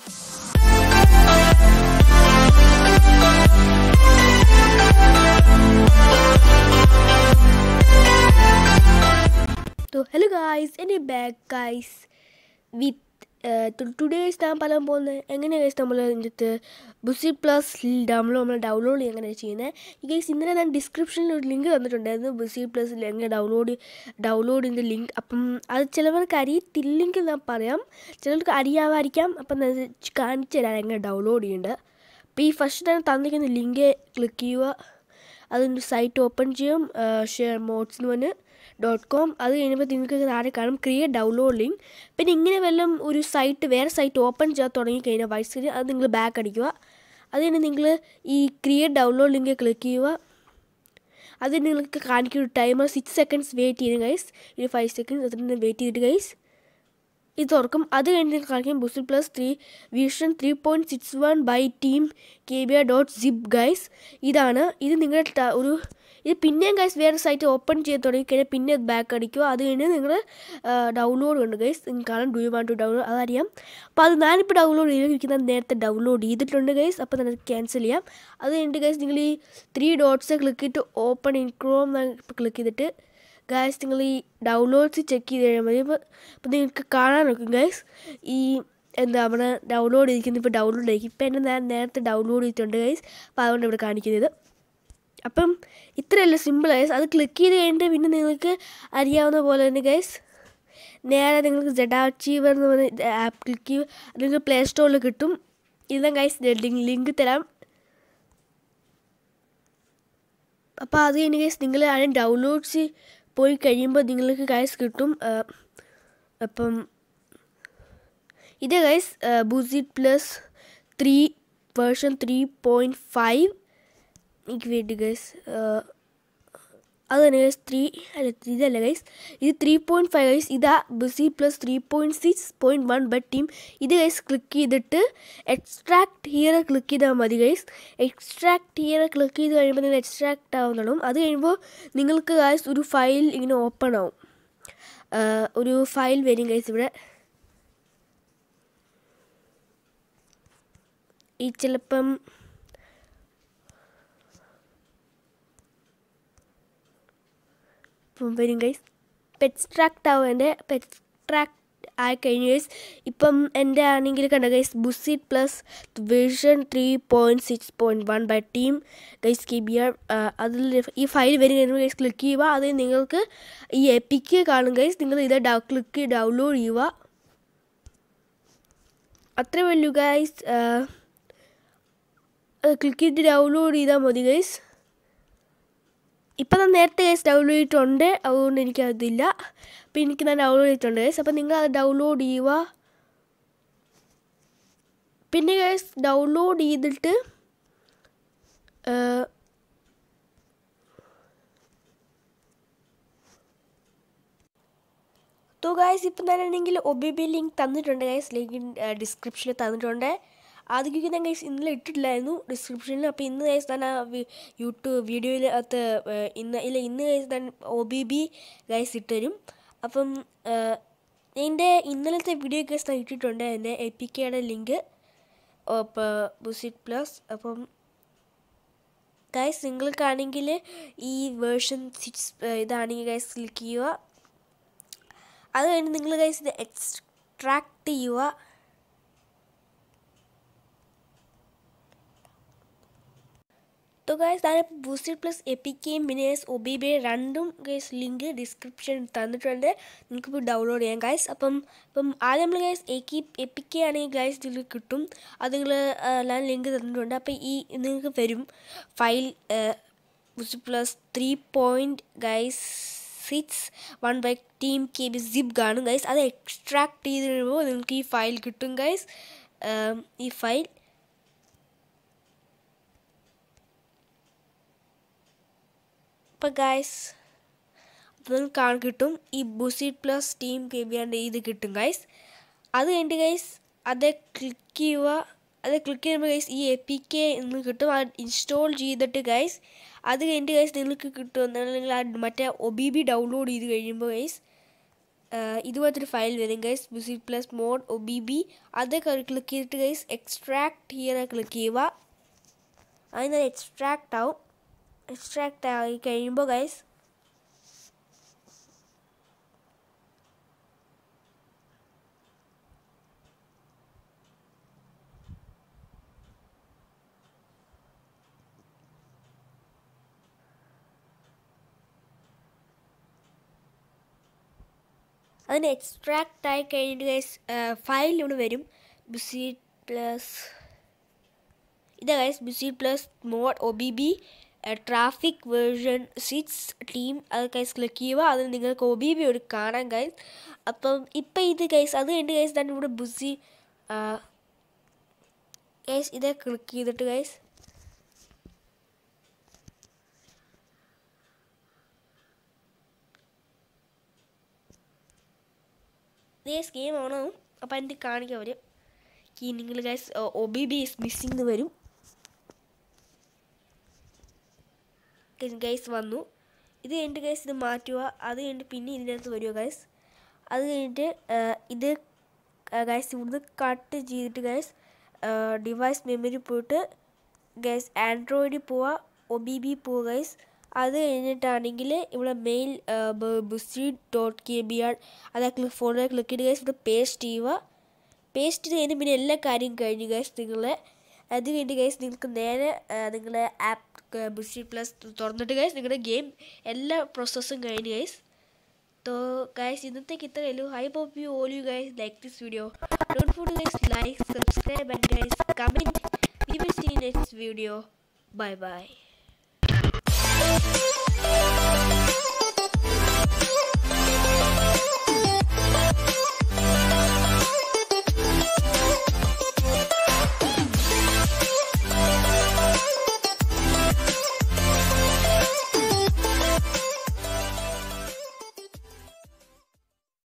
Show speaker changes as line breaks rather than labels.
तो hello guys എന്നെ back guys with today ഞാൻ പറയാൻ പോകുന്നത് എങ്ങനെ ഗൈസ് നമ്മൾ ഇതിൻ്റെ ബുസി പ്ലസ് ഡൗൺലോഡ് നമ്മൾ ഡൗൺലോഡ് ചെയ്യാൻ എങ്ങനെ ചെയ്യുന്നത് ഈ ഗൈസ് ഇന്നലെ ഞാൻ ഡിസ്ക്രിപ്ഷനിൽ ഒരു ലിങ്ക് തന്നിട്ടുണ്ടായിരുന്നു ബുസി പ്ലസ് എങ്ങനെ ഡൗൺലോഡ് ഡൗൺലോഡിൻ്റെ ലിങ്ക് അപ്പം അത് ചിലവർക്ക് അറിയത്തില്ലെങ്കിൽ ഞാൻ പറയാം ചിലർക്ക് അറിയാമായിരിക്കാം അപ്പം ഞാൻ ഇത് കാണിച്ചു തരാം എങ്ങനെ ഡൗൺലോഡ് ചെയ്യേണ്ടത് അപ്പോൾ ഈ ഫസ്റ്റ് തന്നെ തന്നിരിക്കുന്ന ലിങ്ക് ക്ലിക്ക് ചെയ്യുക അതിൻ്റെ സൈറ്റ് ഓപ്പൺ ചെയ്യും ഷെയർ മോഡ്സ് എന്ന് പറഞ്ഞ് ഡോട്ട് കോം അത് കഴിയുമ്പോൾ നിങ്ങൾക്ക് താഴെ കാണും ക്രിയേറ്റ് ഡൗൺലോഡ് ലിങ്ക് പിന്നെ ഇങ്ങനെ വല്ലതും ഒരു സൈറ്റ് വേറെ സൈറ്റ് ഓപ്പൺ ചെയ്യാൻ തുടങ്ങി കഴിഞ്ഞാൽ വൈസ് സ്ക്രീൻ അത് നിങ്ങൾ ബാക്ക് അടിക്കുക അത് കഴിഞ്ഞ് നിങ്ങൾ ഈ ക്രിയേറ്റ് ഡൗൺലോഡ് ലിങ്ക് ക്ലിക്ക് ചെയ്യുക അത് നിങ്ങൾക്ക് കാണിക്കുന്ന ഒരു ടൈമർ സിക്സ് സെക്കൻഡ്സ് വെയിറ്റ് ചെയ്യും ഗൈസ് ഒരു ഫൈവ് സെക്കൻഡ്സ് അതിന് വെയിറ്റ് ചെയ്തിട്ട് ഗൈസ് ഇത് തുറക്കും അത് കഴിഞ്ഞ് കാണിക്കും ബുസിൽ plus three vision three point six one by team K B R dot zip guys ഇതാണ് ഇത് നിങ്ങളുടെ ഒരു ഇത് പിന്നെയും ഗൈസ് വേറെ സൈറ്റ് ഓപ്പൺ ചെയ്ത് തുടങ്ങി കഴിഞ്ഞാൽ പിന്നെ ബാക്ക് അടിക്കുക അത് കഴിഞ്ഞ് നിങ്ങൾ ഡൗൺലോഡ് ഉണ്ട് ഗൈസ് നിങ്ങൾക്ക് കാണാം do you want to download അതറിയാം അപ്പോൾ അത് ഞാനിപ്പോൾ ഡൗൺലോഡ് ചെയ്തിരിക്കുന്നത് നേരത്തെ ഡൗൺലോഡ് ചെയ്തിട്ടുണ്ട് ഗൈസ് അപ്പോൾ തന്നെ ക്യാൻസൽ ചെയ്യാം അത് കഴിഞ്ഞിട്ട് ഗൈസ് നിങ്ങൾ ഈ ത്രീ ഡോട്ട്സ് ക്ലിക്ക് ചെയ്തിട്ട് ഓപ്പൺ ഇൻ ക്രോം ക്ലിക്ക് ചെയ്തിട്ട് ഗൈസ് നിങ്ങൾ ഈ ഡൗൺലോഡ്സ് ചെക്ക് ചെയ്ത് കഴിയാൽ മതി അപ്പോൾ അപ്പോൾ നിങ്ങൾക്ക് കാണാൻ നോക്കും ഗൈസ് ഈ എന്താ നമ്മുടെ ഡൗൺലോഡ് ചെയ്തിരിക്കുന്നത് ഇപ്പോൾ ഡൗൺലോഡ് ആയിരിക്കും ഇപ്പോൾ എൻ്റെ ഞാൻ നേരത്തെ ഡൗൺലോഡ് ചെയ്തിട്ടുണ്ട് ഗൈസ് അപ്പോൾ അതുകൊണ്ട് ഇവിടെ കാണിക്കുന്നത് അപ്പം ഇത്രയല്ല സിമ്പിൾ ഗൈസ് അത് ക്ലിക്ക് ചെയ്ത് കഴിഞ്ഞിട്ട് പിന്നെ നിങ്ങൾക്ക് അറിയാവുന്ന പോലെ തന്നെ ഗൈസ് നേരെ നിങ്ങൾക്ക് ജെഡ് അച്ചീവർ എന്ന് പറഞ്ഞ ആപ്പ് ക്ലിക്ക് ചെയ്യും അത് നിങ്ങൾക്ക് പ്ലേ സ്റ്റോറിൽ കിട്ടും ഇതാ ഗൈസ് ലിങ്ക് തരാം അപ്പോൾ അത് കഴിഞ്ഞ് ഗൈസ് നിങ്ങൾ ആദ്യം ഡൗൺലോഡ്സ് പോയി കഴിയുമ്പോൾ നിങ്ങൾക്ക് ഗൈസ് കിട്ടും അപ്പം ഇത് guys BUSSID plus three version three point five എനിക്ക് വേണ്ടി ഗൈസ് അത് തന്നെ ഗൈസ് ത്രീ അല്ല ഇതല്ല ഗൈസ് ഇത് ത്രീ പോയിൻറ്റ് ഫൈവ് ഗൈസ് ഇതാ BUSSID plus three point six point one but team ഇത് ഗൈസ് ക്ലിക്ക് ചെയ്തിട്ട് എക്സ്ട്രാക്ട് ഹിയർ ക്ലിക്ക് ചെയ്താൽ മതി ഗൈസ് എക്സ്ട്രാക്ട് ഹിയർ ക്ലിക്ക് ചെയ്ത് കഴിയുമ്പോൾ നിങ്ങൾ എക്സ്ട്രാക്ട് ആവുന്നതും അത് കഴിയുമ്പോൾ നിങ്ങൾക്ക് ഗൈസ് ഒരു ഫയൽ ഇങ്ങനെ ഓപ്പൺ ആവും ഒരു ഫയൽ വരും ഗൈസ് ഇവിടെ ഈ ചിലപ്പം ഇപ്പം വരും ഗൈസ് ഇപ്പം എക്സ്ട്രാക്ട് ആവും എൻ്റെ ഇപ്പം എക്സ്ട്രാക്ട് ആയി കഴിഞ്ഞ ഗൈസ് ഇപ്പം എൻ്റെ ആണെങ്കിൽ കണ്ട guys BUSSID plus version three point six point one by team guys K B R അതിൽ ഈ ഫയൽ വരും കഴിയുമ്പോൾ ഗൈസ് ക്ലിക്ക് ചെയ്യുക അത് നിങ്ങൾക്ക് ഈ എപ്പിക്ക് കാണും ഗൈസ് നിങ്ങൾ ഇത് ഡൗ ക്ലിക്ക് ഡൗൺലോഡ് ചെയ്യുക അത്രേ വലിയ ഗൈസ് ക്ലിക്ക് ചെയ്ത് ഡൗൺലോഡ് ചെയ്താൽ മതി ഗൈസ് ഇപ്പം ഞാൻ നേരത്തെ ഗൈസ് ഡൗൺലോഡ് ചെയ്തിട്ടുണ്ട് അതുകൊണ്ട് എനിക്കതില്ല അപ്പം എനിക്ക് ഞാൻ ഡൗൺലോഡ് ചെയ്തിട്ടുണ്ട് ഗൈസ് അപ്പം നിങ്ങൾ അത് ഡൗൺലോഡ് ചെയ്യുക പിന്നെ ഗൈസ് ഡൗൺലോഡ് ചെയ്തിട്ട് തോ ഗൈസ് ഇപ്പം ഞാനാണെങ്കിൽ ഒബിബി ലിങ്ക് തന്നിട്ടുണ്ട് ഗൈസ് ലിങ്ക് ഡിസ്ക്രിപ്ഷനിൽ തന്നിട്ടുണ്ട് ആദ്യമൊക്കെ ഞാൻ ഗൈസ് ഇന്നലെ ഇട്ടിട്ടില്ലായിരുന്നു ഡിസ്ക്രിപ്ഷനിൽ അപ്പോൾ ഇന്ന് ഗൈസ് ഞാൻ ആ യൂട്യൂബ് വീഡിയോയിൽ അകത്ത് ഇന്ന് ഇല്ല ഇന്ന് ഗൈസ് ഞാൻ ഒ ബി ബി ഗൈസ് ഇട്ടുതരും അപ്പം എൻ്റെ ഇന്നലത്തെ വീഡിയോ ഗൈസ് ഞാൻ ഇട്ടിട്ടുണ്ട് എൻ്റെ എ പി കെയുടെ ലിങ്ക് ബുസിറ്റ് പ്ലസ് അപ്പം ഗൈസ് നിങ്ങൾക്കാണെങ്കിൽ ഈ വേർഷൻ സിക്സ് ഇതാണെങ്കിൽ ഗൈസ് ക്ലിക്ക് ചെയ്യുക അത് കഴിഞ്ഞ് നിങ്ങൾ ഗൈസ് ഇത് എക്സ്ട്രാക്ട് ചെയ്യുക तो ഗൈസ് ഞാൻ ബൂസ്റ്റർ പ്ലസ് എപ്പിക്കയും പിന്നെ ഗൈസ് ഒബിബെ രണ്ടും ഗൈസ് ലിങ്ക് ഡിസ്ക്രിപ്ഷൻ തന്നിട്ടുണ്ട് നിങ്ങൾക്ക് ഇപ്പോൾ ഡൗൺലോഡ് ചെയ്യാം ഗൈസ് അപ്പം ഇപ്പം ആദ്യം നമ്മൾ ഗൈസ് എക്കി എപ്പിക്ക ആണെങ്കിൽ ഗൈസ് ഇതിൽ കിട്ടും അത് നിങ്ങൾ ഞാൻ ലിങ്ക് തന്നിട്ടുണ്ട് അപ്പോൾ ഈ നിങ്ങൾക്ക് വരും file booster plus three point guys six one by team K B zip കാണും ഗൈസ് അത് എക്സ്ട്രാക്ട് ചെയ്ത് കഴിയുമ്പോൾ നിങ്ങൾക്ക് ഈ ഫയൽ കിട്ടും ഗൈസ് ഈ ഫയൽ അപ്പോൾ ഗൈസ് അപ്പോൾ നിങ്ങൾക്ക് കാണാൻ കിട്ടും ഈ BUSSID plus team K B ആൻ്റെ ഇത് കിട്ടും ഗൈസ് അത് കഴിഞ്ഞിട്ട് ഗൈസ് അത് ക്ലിക്ക് ചെയ്യുക അത് ക്ലിക്ക് ചെയ്യുമ്പോൾ ഗൈസ് ഈ എ പി കെ എന്ന് കിട്ടും അത് ഇൻസ്റ്റാൾ ചെയ്തിട്ട് ഗൈസ് അത് കഴിഞ്ഞിട്ട് ഗൈസ് നിങ്ങൾക്ക് കിട്ടും നിങ്ങൾ മറ്റേ ഒ ബി ബി ഡൗൺലോഡ് ചെയ്ത് കഴിയുമ്പോൾ ഗൈസ് ഇതുപോലത്തെ ഒരു ഫയൽ വരും guys BUSSID plus mod O B B അത് ക്ലിക്ക് ചെയ്തിട്ട് ഗൈസ് എക്സ്ട്രാക്ട് ഹിയർ ക്ലിക്ക് ചെയ്യുക അതിന് എക്സ്ട്രാക്ട് ആവും എക്സ്ട്രാക്ട് ആയി കഴിയുമ്പോൾ ഗൈസ് അതിന് എക്സ്ട്രാക്റ്റ് ആയി കഴിഞ്ഞിട്ട് ഗൈസ് ഫയൽ ഇവിടെ വരും ബുസി പ്ലസ് ഇതാ guys BUSSID plus mod O B B traffic version six team അത് ഗൈസ് ക്ലിക്ക് ചെയ്യുക അത് നിങ്ങൾക്ക് ഒ ബി ബി ഒരു കാണാൻ ഗൈസ് അപ്പം ഇപ്പം ഇത് ഗൈസ് അത് കഴിഞ്ഞ് ഗൈസ് തന്നെ ഇവിടെ ബുസി ഗൈസ് ഇതേ ക്ലിക്ക് ചെയ്തിട്ട് ഗൈസ് ഗൈസ് ഗെയിം ഓണാവും അപ്പം അതിൻ്റെ കാണിക്കാൻ വരും ഈ നിങ്ങൾ guys O B B is missing എന്ന് വരും ഗൈസ് വന്നു ഇത് കഴിഞ്ഞിട്ട് ഗൈസ് ഇത് മാറ്റുക അത് കഴിഞ്ഞിട്ട് പിന്നെ ഇതിൻ്റെ അകത്ത് വരിക ഗൈസ് അത് കഴിഞ്ഞിട്ട് ഇത് ഗൈസ് ഇവിടുന്ന് കട്ട് ചെയ്തിട്ട് ഗൈസ് ഡിവൈസ് മെമ്മറി പോയിട്ട് ഗൈസ് ആൻഡ്രോയിഡിൽ പോവുക ഒ ബി ബി പോവുക ഗൈസ് അത് കഴിഞ്ഞിട്ടാണെങ്കിൽ ഇവിടെ mail BUSSID dot K B R അത് ക്ലിക്ക് ഫോണിൽ ക്ലിക്ക് ചെയ്ത് ഗൈസ് ഇവിടെ പേസ്റ്റ് ചെയ്യുക പേസ്റ്റ് ചെയ്ത് കഴിഞ്ഞ് പിന്നെ എല്ലാ കാര്യം കഴിഞ്ഞു ഗൈസ് നിങ്ങളെ അത് കഴിഞ്ഞിട്ട് ഗൈസ് നിങ്ങൾക്ക് നേരെ നിങ്ങളെ ആപ്പ് ബുസി പ്ലസ് തുറന്നിട്ട് ഗൈസ് നിങ്ങളുടെ ഗെയിം എല്ലാ പ്രോസസ്സും കഴിഞ്ഞു ഗൈസ് तो guys ഇന്നത്തേക്ക് ഇത്രയേ ഉള്ളൂ I hope you all you guys like this video don't forget guys like subscribe and guys comment we will see next video bye by